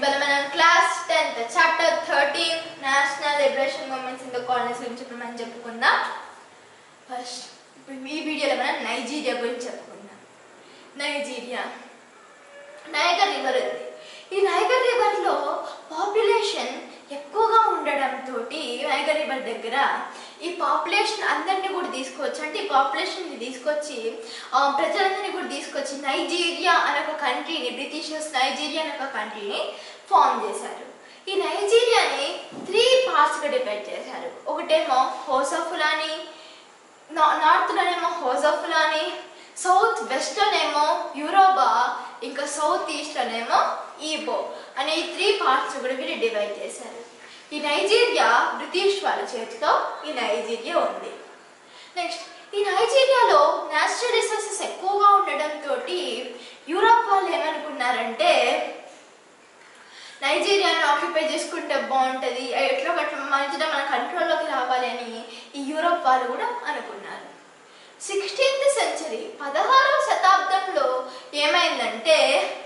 ఇవాళ మనం class tenth chapter thirteen national liberation movements in the colonies గురించి ఇప్పుడు మనం చెప్పుకుందాం ఫస్ట్ ఇప్పుడు ఈ వీడియోలో మనం నైజీరియా గురించి చెప్పుకుందాం నైజీరియా నైగర్ రివర్ ఉంది ఈ నైగర్ రివర్లో పాపులేషన్ ఎక్కువగా ఉండడంతో నైగర్ రివర్ దగ్గర ఈ పాపులేషన్ అందరినీ కూడా తీసుకొచ్చి అంటే ఈ పాపులేషన్ని తీసుకొచ్చి ఆ, ప్రజలందరినీ కూడా తీసుకొచ్చి నైజీరియా అనే ఒక కంట్రీని బ్రిటిషర్స్ నైజీరియా అనే ఒక కంట్రీని ఫామ్ చేశారు ఈ నైజీరియాని త్రీ పార్ట్స్గా డివైడ్ చేశారు ఒకటేమో హోసాఫులాని నా- నార్త్లోనేమో హోజఫులాని సౌత్ వెస్ట్లోనేమో యూరోబా ఇంకా సౌత్ ఈస్ట్లోనేమో ఈబో అనే ఈ త్రీ పార్ట్స్ కూడా వీళ్ళు డివైడ్ చేశారు ఈ నైజీరియా బ్రిటిష్ వాళ్ళ చేతిలో ఈ నైజీరియా ఉంది నెక్స్ట్ ఈ నైజీరియాలో నేచురల్ రిసోర్సెస్ ఎక్కువగా ఉండడంతో యూరోప్ వాళ్ళు ఏమనుకున్నారంటే నైజీరియాను ఆక్యుపై చేసుకుంటే బాగుంటుంది ఎట్లా గట్ల మంచిగా మన కంట్రోల్లోకి రావాలి అని ఈ యూరోప్ వాళ్ళు కూడా అనుకున్నారు సిక్స్టీన్త్ సెంచరీ పదహారవ శతాబ్దంలో ఏమైందంటే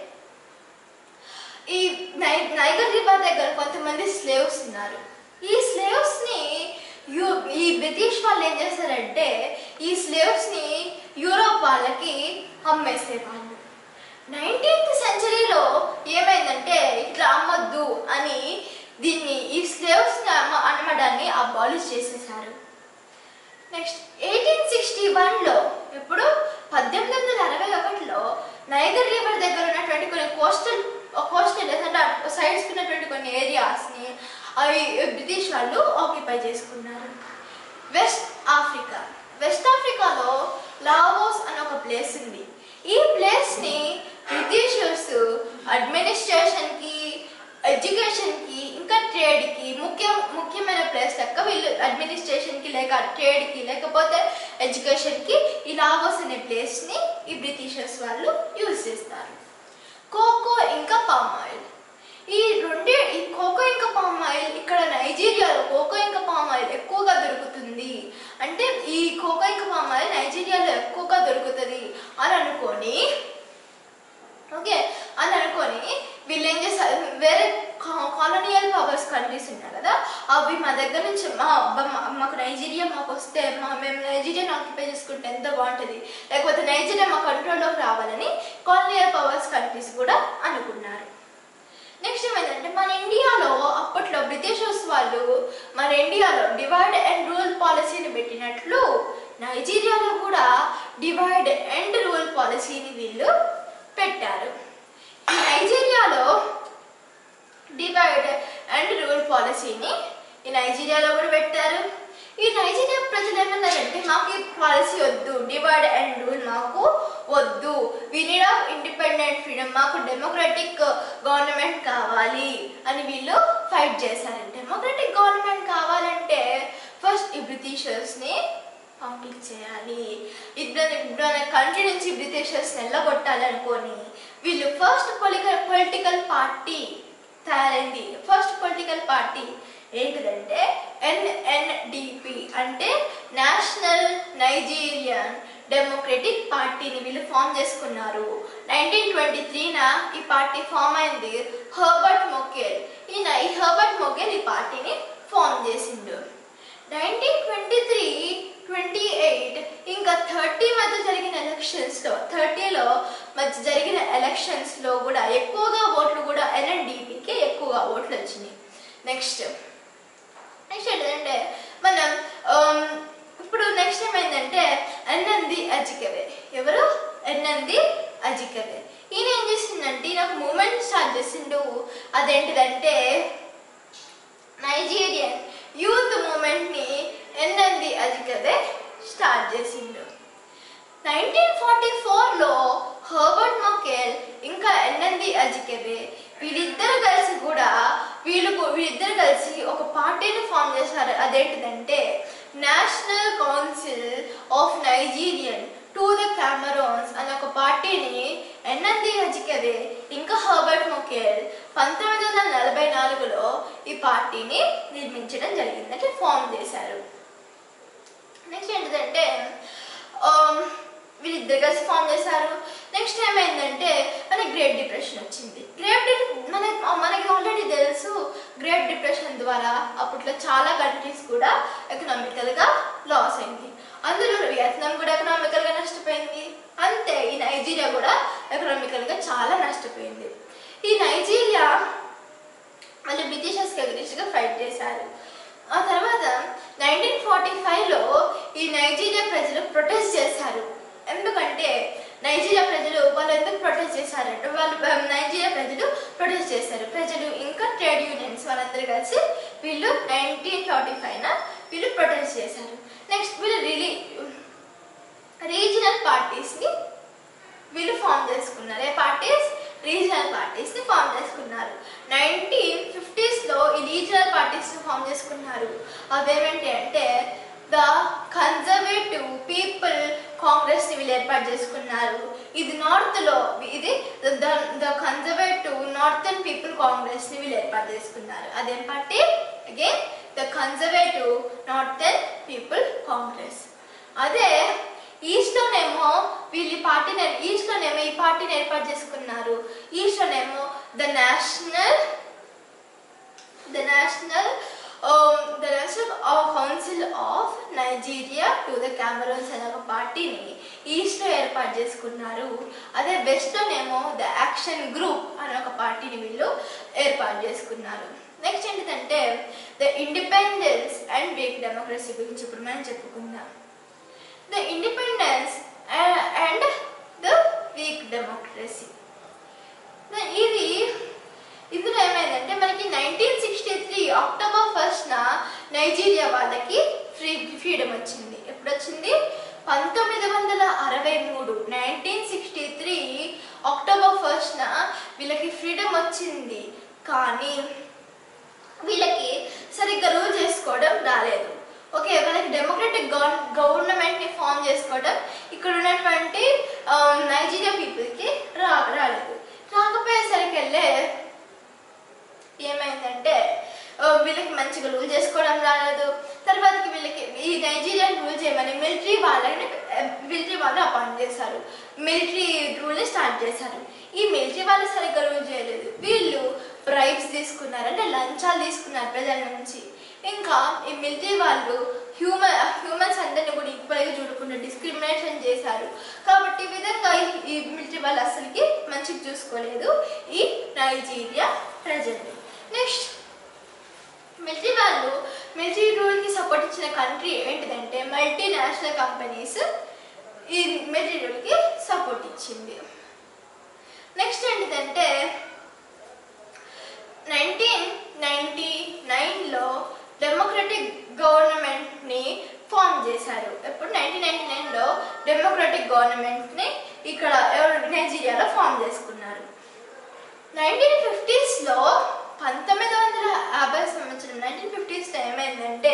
ఈ నై నైగర్ రివర్ దగ్గర కొంతమంది స్లేవ్స్ ఉన్నారు ఈ స్లేవ్స్ ని యూ ఈ బ్రిటిష్ వాళ్ళు ఏం చేశారంటే ఈ స్లేవ్స్ ని యూరోప్ వాళ్ళకి అమ్మేసేవాళ్ళు నైన్టీన్త్ సెంచరీలో ఏమైందంటే ఇట్లా అమ్మొద్దు అని దీన్ని ఈ స్లేవ్స్ ని అమ్మ అమ్మడాన్ని అబాలిష్ చేసేసారు నెక్స్ట్ ఎయిటీన్ సిక్స్టీ వన్లో ఇప్పుడు పద్దెనిమిది వందల అరవై ఒకటిలో నైగర్ రివర్ దగ్గర ఉన్నటువంటి కొన్ని కోస్టల్ కోస్టల్ అంటే సైడ్స్ ఉన్నటువంటి కొన్ని ఏరియాస్ని అవి బ్రిటిష్ వాళ్ళు ఆక్యుపై చేసుకున్నారు వెస్ట్ ఆఫ్రికా వెస్ట్ ఆఫ్రికాలో లావోస్ అనే ఒక ప్లేస్ ఉంది ఈ ప్లేస్ని బ్రిటిషర్స్ అడ్మినిస్ట్రేషన్కి ఎడ్యుకేషన్కి ఇంకా ట్రేడ్కి ముఖ్య ముఖ్యమైన ప్లేస్ లెక్క వీళ్ళు అడ్మినిస్ట్రేషన్కి లేక ట్రేడ్కి లేకపోతే ఎడ్యుకేషన్కి ఈ లావోస్ అనే ప్లేస్ని ఈ బ్రిటిషర్స్ వాళ్ళు యూజ్ చేస్తారు కోకో ఇంకా పామ్ ఆయిల్ ఈ రెండే ఈ కోకో ఇంకా పామ్ ఆయిల్ ఇక్కడ నైజీరియాలో కోకో ఇంకా పామ్ ఆయిల్ ఎక్కువగా దొరుకుతుంది అంటే ఈ కోకో ఇంకా పామ్ ఆయిల్ నైజీరియాలో ఎక్కువగా దొరుకుతుంది అని అనుకొని ఓకే అని అనుకొని వీళ్ళు ఏం చేస్తారు వేరే కాలనియల్ పవర్స్ కంట్రీస్ ఉన్నాయి కదా అవి మా దగ్గర నుంచి మా మా- మాకు నైజీరియా మాకు వస్తే మా మేము నైజీరియాని ఆక్యుపై చేసుకుంటే ఎంత బాగుంటుంది లేకపోతే నైజీరియా మా కంట్రోల్లోకి రావాలని కాలనియల్ పవర్స్ కంట్రీస్ కూడా అనుకున్నారు నెక్స్ట్ ఏమైందంటే మన ఇండియాలో అప్పట్లో బ్రిటిషర్స్ వాళ్ళు మన ఇండియాలో డివైడ్ అండ్ రూల్ పాలసీని పెట్టినట్లు నైజీరియాలో కూడా డివైడ్ అండ్ రూల్ పాలసీని వీళ్ళు పెట్టారు ఈ నైజీరియాలో డివైడ్ అండ్ రూల్ పాలసీని ఈ నైజీరియాలో కూడా పెట్టారు ఈ నైజీరియా ప్రజలు ఏమన్నారంటే మాకు ఈ పాలసీ వద్దు డివైడ్ అండ్ రూల్ మాకు వద్దు we need of independent freedom మాకు డెమోక్రటిక్ గవర్నమెంట్ కావాలి అని వీళ్ళు ఫైట్ చేశారు డెమోక్రటిక్ గవర్నమెంట్ కావాలంటే ఫస్ట్ ఈ బ్రిటిషర్స్ని పంపించేయాలి ఇద్దరు ఇప్పుడు కంట్రీ నుంచి బ్రిటిషర్స్ వెళ్ళగొట్టాలనుకొని వీళ్ళు ఫస్ట్ పొలిటికల్ పొలిటికల్ పార్టీ తయారైంది ఫస్ట్ పొలిటికల్ పార్టీ ఏంటిదంటే ఎన్ఎన్డిపి అంటే నేషనల్ నైజీరియన్ డెమోక్రటిక్ పార్టీని వీళ్ళు ఫామ్ చేసుకున్నారు నైన్టీన్ ట్వంటీ త్రీన ఈ పార్టీ ఫామ్ అయింది హర్బర్ట్ మొకేల్ ఈయన ఈ హర్బర్ట్ మొకేల్ ఈ పార్టీని ఫామ్ చేసిండు nineteen twenty three twenty eight ఇంకా థర్టీ మధ్య జరిగిన ఎలక్షన్స్లో థర్టీలో మధ్య జరిగిన ఎలక్షన్స్లో కూడా ఎక్కువగా ఓట్లు కూడా ఎన్ఎన్డిపికి ఎక్కువగా ఓట్లు వచ్చినాయి నెక్స్ట్ నెక్స్ట్ ఏంటంటే మనం ఆమ్, ఇప్పుడు నెక్స్ట్ ఏమైందంటే ఎన్నంది అజికవే ఎవరు ఎన్నంది అజికవే ఈయన ఏం చేసిందంటే ఈయన ఒక మూమెంట్ స్టార్ట్ చేసిండు అదేంటిదంటే నైజీరియన్ యూత్ మూమెంట్ని ఎన్నంది అజికవే స్టార్ట్ చేసిండు నైన్టీన్ ఫార్టీ ఫోర్లో హర్బర్ట్ మొకేల్ ఇంకా ఎన్నంది అజికెబే వీళ్ళిద్దరు కలిసి కూడా వీళ్ళు కు- వీళ్ళిద్దరు కలిసి ఒక పార్టీని ఫామ్ చేశారు అదేంటిదంటే national council of Nigerian to the Cameroons అనే ఒక పార్టీని ఎన్నంది అజికెబే ఇంకా హర్బర్ట్ మొకేల్ పంతొమ్మిది వందల నలభై నాలుగులో ఈ పార్టీని నిర్మించడం జరిగింది అంటే ఫామ్ చేశారు నెక్స్ట్ ఏంటిదంటే ఆమ్, వీళ్ళిద్దరు కలిసి ఫామ్ చేశారు నెక్స్ట్ ఏమైందంటే మనకి గ్రేట్ డిప్రెషన్ వచ్చింది గ్రేట్ మన మనకి గ్రేట్ డిప్రెషన్ ద్వారా అప్పట్లో చాలా కంట్రీస్ కూడా ఎకనామికల్గా లాస్ అయింది అందులో వియత్నాం కూడా ఎకనామికల్గా నష్టపోయింది అంతే ఈ నైజీరియా కూడా ఎకనామికల్గా చాలా నష్టపోయింది ఈ నైజీరియా వాళ్ళు బ్రిటిషర్స్కి అగ్నిస్ట్గా ఫైట్ చేశారు ఆ తర్వాత నైన్టీన్ ఫార్టీ ఫైవ్లో ఈ నైజీరియా ప్రజలు ప్రొటెస్ట్ చేశారు ఎందుకంటే నైజీరియా ప్రజలు వాళ్ళు ఎందుకు ప్రొటెస్ట్ చేశారంటే వాళ్ళు ఆ, నైజీరియా ప్రజలు ప్రొటెస్ట్ చేశారు ప్రజలు ఇంకా ట్రేడ్ యూనియన్స్ వాళ్ళందరూ కలిసి వీళ్ళు నైన్టీన్ ఫార్టీ ఫైవ్న వీళ్ళు ప్రొటెస్ట్ చేశారు నెక్స్ట్ వీళ్ళు రిలీ రీజనల్ పార్టీస్ని వీళ్ళు ఫామ్ చేసుకున్నారు ఏ పార్టీస్ రీజనల్ పార్టీస్ ని ఫామ్ చేసుకున్నారు నైన్టీన్ ఫిఫ్టీస్ లో ఈ రీజనల్ పార్టీస్ ని ఫామ్ చేసుకున్నారు అవేమేంటి అంటే ద కన్జర్వేటివ్ పీపుల్ కాంగ్రెస్ ని వీళ్ళు ఏర్పాటు చేసుకున్నారు ఇది నార్త్ లో ఇది the the conservative northern people congress ని వీళ్ళు ఏర్పాటు చేసుకున్నారు అదేం party again the conservative northern people congress అదే ఈస్ట్ లోనేమో వీళ్ళు ఈ పార్టీని ఈస్ట్ లోనేమో ఈ పార్టీని ఏర్పాటు చేసుకున్నారు ఈస్ట్ లోనేమో the national the national the national council of Nigeria to the Cameroons అనే ఒక పార్టీని ఈస్ట్ లో ఏర్పాటు చేసుకున్నారు అదే వెస్ట్ లోనేమో ద యాక్షన్ గ్రూప్ అనే ఒక పార్టీని వీళ్ళు ఏర్పాటు చేసుకున్నారు నెక్స్ట్ ఏంటిదంటే the independence and weak democracy గురించి ఇప్పుడు మనం చెప్పుకుందాం the independence uh, and the weak democracy. The- ఇది ఇందులో ఏమైందంటే మనకి నైన్టీన్ సిక్స్టీ త్రీ అక్టోబర్ ఫస్ట్న నైజీరియా వాళ్ళకి ఫ్రీ ఫ్రీడమ్ వచ్చింది ఎప్పుడు వచ్చింది పంతొమ్మిది వందల అరవై మూడు నైన్టీన్ సిక్స్టీ త్రీ అక్టోబర్ ఫస్ట్న వీళ్ళకి ఫ్రీడమ్ వచ్చింది కానీ వీళ్ళకి సరిగ్గా రూల్ చేసుకోవడం రాలేదు ఓకే వాళ్ళకి డెమోక్రటిక్ గవర్నమెంట్ ని ఫామ్ చేసుకోవడం ఇక్కడ ఉన్నటువంటి ఆ, నైజీరియా పీపుల్ కి రా రాలేదు రాకపోయేసరికి వెళ్ళే ఏమైందంటే ఆ, వీళ్ళకి మంచిగా రూల్ చేసుకోవడం రాలేదు తర్వాతకి వీళ్ళకి ఈ నైజీరియా రూల్ చేయమని మిలిటరీ వాళ్ళని మిలిటరీ వాళ్ళు అపాయింట్ చేశారు మిలిటరీ రూల్ని స్టార్ట్ చేశారు ఈ మిలిటరీ వాళ్ళు సరిగ్గా రూల్ చేయలేదు వీళ్ళు బ్రైబ్స్ తీసుకున్నారు అంటే లంచాలు తీసుకున్నారు ప్రజల నుంచి ఇంకా ఈ మిలిటరీ వాళ్ళు హ్యూమన్ హ్యూమన్స్ అందరిని కూడా ఈక్వల్గా చూడకుండా డిస్క్రిమినేషన్ చేశారు కాబట్టి ఈ విధంగా ఈ- ఈ మిలిటరీ వాళ్ళు అసలుకి మంచిగా చూసుకోలేదు ఈ నైజీరియా ప్రజలు నెక్స్ట్ మిలిటరీ వాళ్ళు మిలిటరీ రూల్కి సపోర్ట్ ఇచ్చిన కంట్రీ ఏంటిదంటే మల్టీనేషనల్ కంపెనీస్ ఈ మిలిటరీ రూల్కి సపోర్ట్ ఇచ్చింది నెక్స్ట్ ఏంటిదంటే నైన్టీన్ నైన్టీ నైన్లో డెమోక్రటిక్ గవర్నమెంట్ని ఫామ్ చేశారు ఎప్పుడు నైన్టీన్ నైన్టీ నైన్లో డెమోక్రటిక్ గవర్నమెంట్ని ఇక్కడ ఎవరు నైజీరియాలో ఫామ్ చేసుకున్నారు నైన్టీన్ ఫిఫ్టీస్లో పంతొమ్మిది వందల యాభై సంవత్సరం నైన్టీన్ ఫిఫ్టీస్లో ఏమైందంటే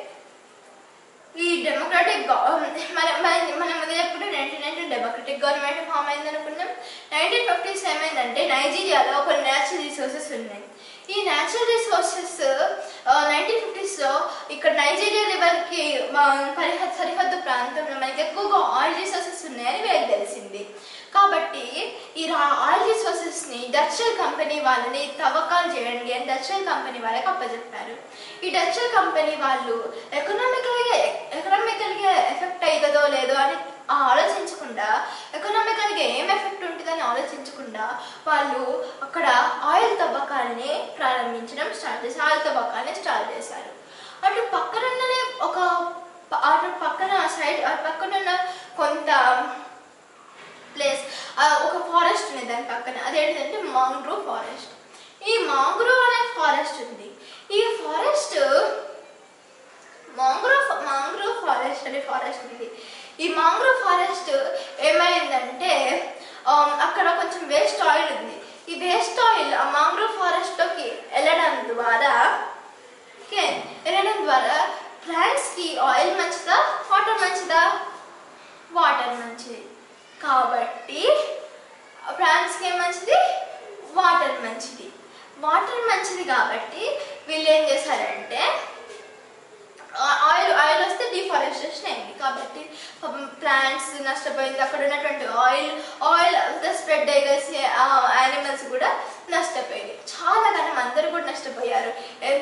ఈ డెమోక్రాటిక్ మన మన- మనం ముందు ఎప్పుడు nineteen ninety democratic government form అయింది అనుకున్నాం నైన్టీన్ ఫిఫ్టీస్ ఏమైందంటే నైజీరియాలో కొన్ని న్యాచురల్ రిసోర్సెస్ ఉన్నాయి ఈ న్యాచురల్ రిసోర్సెస్ నైన్టీన్ ఫిఫ్టీస్లో ఇక్కడ నైజీరియా రివర్కి పరిహద్ సరిహద్దు ప్రాంతంలో మనకి ఎక్కువగా ఆయిల్ రిసోర్సెస్ ఉన్నాయని వీళ్ళకి తెలిసింది కాబట్టి ఈ రా- ఆయిల్ రిసోర్సెస్ ని డచ్చల్ కంపెనీ వాళ్ళని తవ్వకాలు చేయండి అని డచ్చల్ కంపెనీ వాళ్ళకి అప్పచెప్పారు ఈ డచ్చల్ కంపెనీ వాళ్ళు ఎకనామికల్ గా ఎకనామికల్ గా ఎఫెక్ట్ అవుతుందో లేదో అని ఆలోచించకుండా ఎకనామికల్ గా ఏం ఎఫెక్ట్ ఉంటుందని ఆలోచించకుండా వాళ్ళు అక్కడ ఆయిల్ తవ్వకాలని ప్రారంభించడం స్టార్ట్ చేశారు ఆయిల్ తవ్వకాలని స్టార్ట్ చేశారు అటు పక్కనున్ననే ఒక ప- అటు పక్కన సైడ్ అటు పక్కన ఉన్న కొంత ప్లేస్ ఒక ఫారెస్ట్ ఉంది దాని పక్కన అదేంటంటే మాంగ్రూవ్ ఫారెస్ట్ ఈ మాంగ్రూవ్ అనే ఫారెస్ట్ ఉంది ఈ ఫారెస్ట్ మాంగ్రూవ్ మాంగ్రూవ్ ఫారెస్ట్ అనే ఫారెస్ట్ ఉంది ఈ మాంగ్రూవ్ ఫారెస్ట్ ఏమైందంటే ఆమ్, అక్కడ కొంచెం వేస్ట్ ఆయిల్ ఉంది ఈ వేస్ట్ ఆయిల్ ఆ మాంగ్రూవ్ ఫారెస్ట్లోకి వెళ్ళడం ద్వారా ఓకే వెళ్ళడం ద్వారా ప్లాంట్స్కి ఆయిల్ మంచిదా వాటర్ మంచిదా వాటర్ మంచిది కాబట్టి ప్లాంట్స్కి ఏం మంచిది వాటర్ మంచిది వాటర్ మంచిది కాబట్టి వీళ్ళు ఏం చేశారంటే ఆ- ఆయిల్ ఆయిల్ వస్తే డిఫారెస్టేషన్ అయింది కాబట్టి ప్లాంట్స్ నష్టపోయింది అక్కడ ఉన్నటువంటి ఆయిల్ ఆయిల్ అంతా స్ప్రెడ్ అయ్యేసి యానిమల్స్ కూడా నష్టపోయింది చాలా కాలం అందరూ కూడా నష్టపోయారు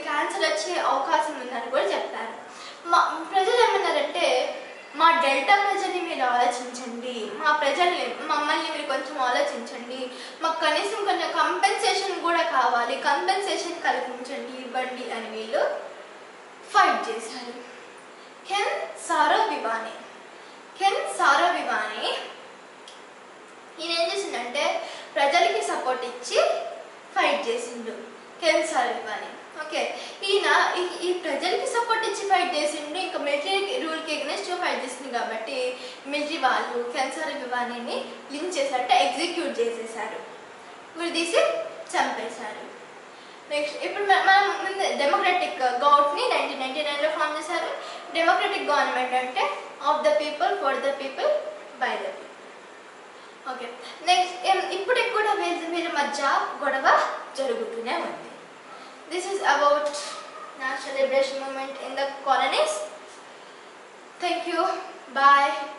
క్యాన్సర్ వచ్చే అవకాశం ఉందని కూడా చెప్పారు మా ప్రజలు ఏమన్నారంటే మా డెల్టా ప్రజల్ని మీరు ఆలోచించండి మా ప్రజల్ని మమ్మల్ని మీరు కొంచెం ఆలోచించండి మాకు కనీసం కొంచెం కంపెన్సేషన్ కూడా కావాలి కంపెన్సేషన్ కల్పించండి ఇవ్వండి అని వీళ్ళు ఫైట్ చేశారు కెన్ సారో వివాని కెన్ సారో వివాని ఈయన ఏం చేసిండంటే ప్రజలకి సపోర్ట్ ఇచ్చి ఫైట్ చేసిండు కెన్ సారో వివాని ఓకే ఈయన ఈ- ఈ ప్రజలకి సపోర్ట్ ఇచ్చి ఫైట్ చేసిండు ఇంకా మిలిటరీ రూల్కి ఎగ్నెస్ట్ ఫైట్ చేసింది కాబట్టి మిలిటరీ వాళ్ళు కెన్ సారో వివానిని లింక్ చేశారంటే ఎగ్జిక్యూట్ చేసేసారు ఉరి తీసి చంపేశారు నెక్స్ట్ ఇప్పుడు మన- మనం ముందు డెమోక్రటిక్ గవర్నమెంట్ని నైన్టీన్ నైన్టీ నైన్లో ఫామ్ చేశారు డెమోక్రటిక్ గవర్నమెంట్ అంటే of the people for the people by the people okay next ఇప్పుడు కూడా వీళ్ళ వీళ్ళ మధ్య గొడవ జరుగుతూనే ఉంది this is about national liberation movement in the colonies thank you bye